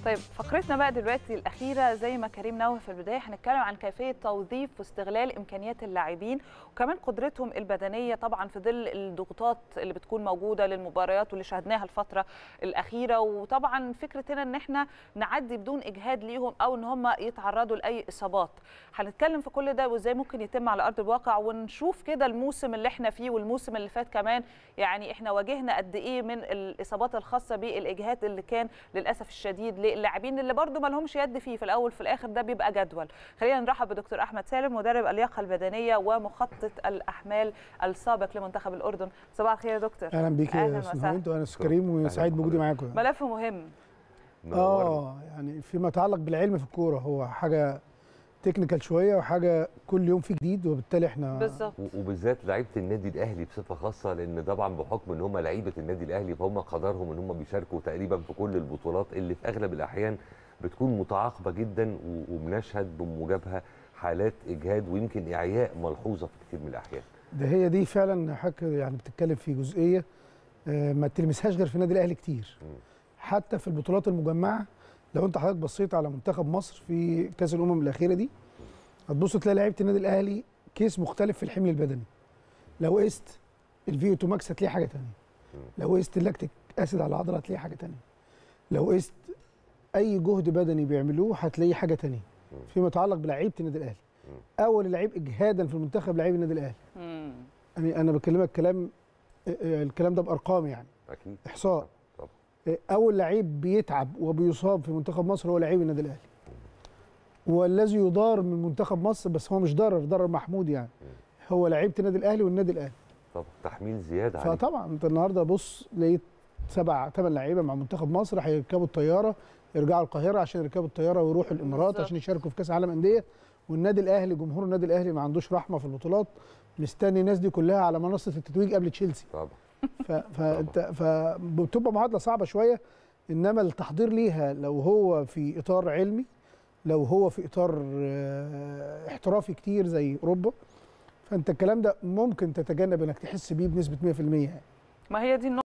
طيب فقرتنا بقى دلوقتي الأخيرة زي ما كريم نوه في البداية هنتكلم عن كيفية توظيف واستغلال إمكانيات اللاعبين وكمان قدرتهم البدنية طبعا في ظل الضغوطات اللي بتكون موجودة للمباريات واللي شاهدناها الفترة الأخيرة وطبعا فكرة هنا إن احنا نعدي بدون إجهاد ليهم أو إن هم يتعرضوا لأي إصابات هنتكلم في كل ده وإزاي ممكن يتم على أرض الواقع ونشوف كده الموسم اللي احنا فيه والموسم اللي فات كمان يعني احنا واجهنا قد إيه من الإصابات الخاصة بالإجهاد اللي كان للأسف الشديد للاعبين اللي برضو ما لهمش يد فيه في الاول في الاخر ده بيبقى جدول خلينا نرحب بدكتور احمد سالم مدرب اللياقه البدنيه ومخطط الاحمال السابق لمنتخب الاردن صباح الخير يا دكتور اهلا بيك يا استاذ هند وانا كريم وسعيد بوجودي معاكم ملف مهم اه يعني فيما يتعلق بالعلم في الكوره هو حاجه تكنيكال شويه وحاجه كل يوم في جديد وبالتالي احنا بالظبط وبالذات لعيبه النادي الاهلي بصفه خاصه لان طبعا بحكم ان هم لعيبه النادي الاهلي فهم قدرهم ان هم بيشاركوا تقريبا في كل البطولات اللي في اغلب الاحيان بتكون متعاقبه جدا وبنشهد بموجبها حالات اجهاد ويمكن اعياء ملحوظه في كثير من الاحيان. ده هي دي فعلا حضرتك يعني بتتكلم في جزئيه ما تلمسهاش غير في النادي الاهلي كتير. م. حتى في البطولات المجمعه لو انت حضرتك بصيت على منتخب مصر في كاس الامم الاخيره دي هتبص تلاقي لعيبه النادي الاهلي كيس مختلف في الحمل البدني لو قست الفي 2 ماكس هتلاقي حاجه ثانيه لو قست اللاكتيك اسيد على العضله هتلاقي حاجه ثانيه لو قست اي جهد بدني بيعملوه هتلاقي حاجه ثانيه فيما يتعلق بلعيبه النادي الاهلي اول لعيب اجهادا في المنتخب لعيب النادي الاهلي يعني انا بكلمك كلام الكلام ده بارقام يعني اكيد احصاء اول لعيب بيتعب وبيصاب في منتخب مصر هو لعيب النادي الاهلي والذي يضار من منتخب مصر بس هو مش ضرر ضرر محمود يعني هو لعيبه النادي الاهلي والنادي الاهلي طب تحميل زياده عليه فطبعا انت النهارده بص لقيت سبع ثمان لعيبه مع منتخب مصر هيركبوا الطياره يرجعوا القاهره عشان يركبوا الطياره ويروحوا الامارات بالزبط. عشان يشاركوا في كاس العالم انديه والنادي الاهلي جمهور النادي الاهلي ما عندوش رحمه في البطولات مستني الناس دي كلها على منصه التتويج قبل تشيلسي طبعا فانت فبتبقى معادله صعبه شويه انما التحضير ليها لو هو في اطار علمي لو هو في اطار احترافي كتير زي اوروبا فانت الكلام ده ممكن تتجنب انك تحس بيه بنسبه 100% يعني ما هي دي النقطة